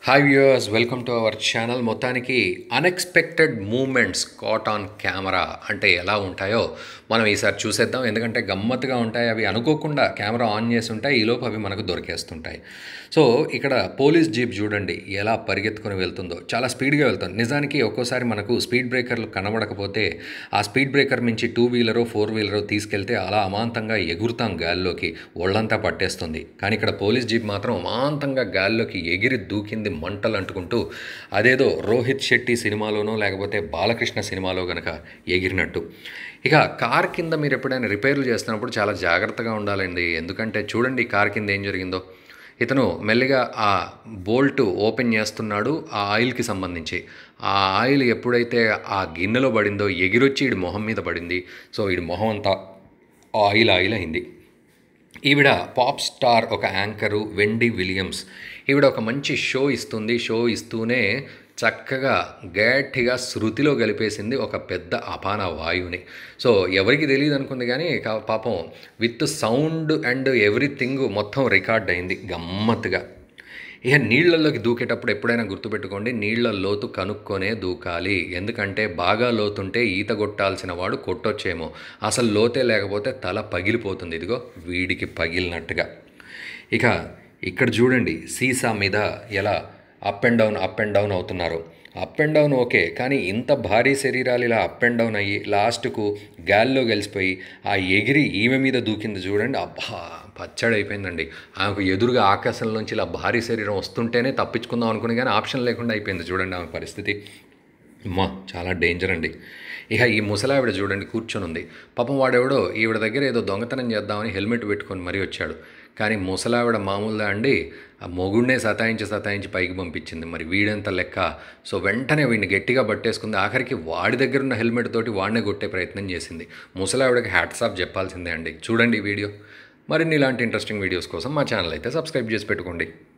hi viewers welcome to our channel మొత్తానికి unexpected moments caught on camera అంటే ఎలా ఉంటాయో మనం ఈసారి చూసేద్దాం ఎందుకంటే గమ్మత్తుగా ఉంటాయి అవి అనుకోకుండా కెమెరా ఆన్ చేసి ఉంటాయి ఈలోపు అవి మనకు దొరికేస్తుంటాయి సో ఇక్కడ పోలీస్ జీప్ చూడండి ఎలా పరిగెత్తుకొని వెళ్తుందో చాలా స్పీడ్గా వెళ్తుంది నిజానికి ఒక్కోసారి మనకు స్పీడ్ బ్రేకర్లు కనబడకపోతే ఆ స్పీడ్ బ్రేకర్ నుంచి టూ వీలరో ఫోర్ వీలరో తీసుకెళ్తే అలా అమాంతంగా ఎగురుతాం గాల్లోకి ఒళ్ళంతా పట్టేస్తుంది కానీ ఇక్కడ పోలీస్ జీప్ మాత్రం అమాంతంగా గాల్లోకి ఎగిరి దూకింది మంటలు అంటుకుంటూ అదేదో రోహిత్ శెట్టి సినిమాలోనో లేకపోతే బాలకృష్ణ సినిమాలో గనక ఎగిరినట్టు ఇక కార్ కింద మీరు ఎప్పుడైనా రిపేర్లు చేస్తున్నప్పుడు చాలా జాగ్రత్తగా ఉండాలండి ఎందుకంటే చూడండి కార్ కింద ఏం జరిగిందో ఇతను మెల్లిగా ఆ బోల్ట్ ఓపెన్ చేస్తున్నాడు ఆ ఆయిల్కి సంబంధించి ఆ ఆయిల్ ఎప్పుడైతే ఆ గిన్నెలో పడిందో ఎగిరొచ్చి ఈడి మొహం మీద పడింది సో ఈడి మొహం అంతా ఆయిల్ ఆయిల్ అయింది ఈవిడ పాప్ స్టార్ ఒక యాంకరు వెండి విలియమ్స్ ఈవిడ ఒక మంచి షో ఇస్తుంది షో ఇస్తూనే చక్కగా గట్టిగా శృతిలో గలిపేసింది ఒక పెద్ద అపాన వాయువుని సో ఎవరికి తెలియదు అనుకుంది కానీ కా- పాపం విత్ సౌండ్ అండ్ ఎవ్రీథింగ్ మొత్తం రికార్డ్ అయింది గమ్మత్తుగా ఇక నీళ్ళల్లోకి దూకేటప్పుడు ఎప్పుడైనా గుర్తుపెట్టుకోండి నీళ్ళ లోతు కనుక్కొనే దూకాలి ఎందుకంటే బాగా లోతుంటే ఈత కొట్టాల్సిన వాడు కొట్టొచ్చేమో అసలు లోతే లేకపోతే తల పగిలిపోతుంది ఇదిగో వీడికి పగిలినట్టుగా ఇక ఇక్కడ చూడండి సీసా మీద ఎలా up and down up and down అవుతున్నారు అప్ అండ్ డౌన్ ఓకే కానీ ఇంత భారీ శరీరాలు ఇలా అప్ అండ్ డౌన్ అయ్యి లాస్ట్కు గాల్లో కలిసిపోయి ఆ ఎగిరి ఈమె మీద దూకింది చూడండి అబ్బా పచ్చడి అయిపోయిందండి ఆమెకు ఎదురుగా ఆకాశంలోంచి ఇలా భారీ శరీరం వస్తుంటేనే తప్పించుకుందాం అనుకుని కానీ ఆప్షన్ లేకుండా అయిపోయింది చూడండి ఆమె పరిస్థితి అమ్మా చాలా డేంజర్ అండి ఇక ఈ ముసలావిడ చూడండి కూర్చొని ఉంది పాపం వాడెవడో ఈవిడ దగ్గర ఏదో దొంగతనం చేద్దామని హెల్మెట్ పెట్టుకొని మరీ వచ్చాడు కానీ ముసలావిడ మామూలుగా అండి ఆ మొగుడినే సతాయించి సతాయించి పైకి పంపించింది మరి వీడెంత లెక్క సో వెంటనే వీడిని గట్టిగా పట్టేసుకుంది ఆఖరికి వాడి దగ్గర ఉన్న హెల్మెట్ తోటి వాడినే కొట్టే ప్రయత్నం చేసింది ముసలావిడకి హ్యాట్స్ ఆఫ్ చెప్పాల్సిందే అండి చూడండి ఈ వీడియో మరిన్ని ఇలాంటి ఇంట్రెస్టింగ్ వీడియోస్ కోసం మా ఛానల్ అయితే సబ్స్క్రైబ్ చేసి పెట్టుకోండి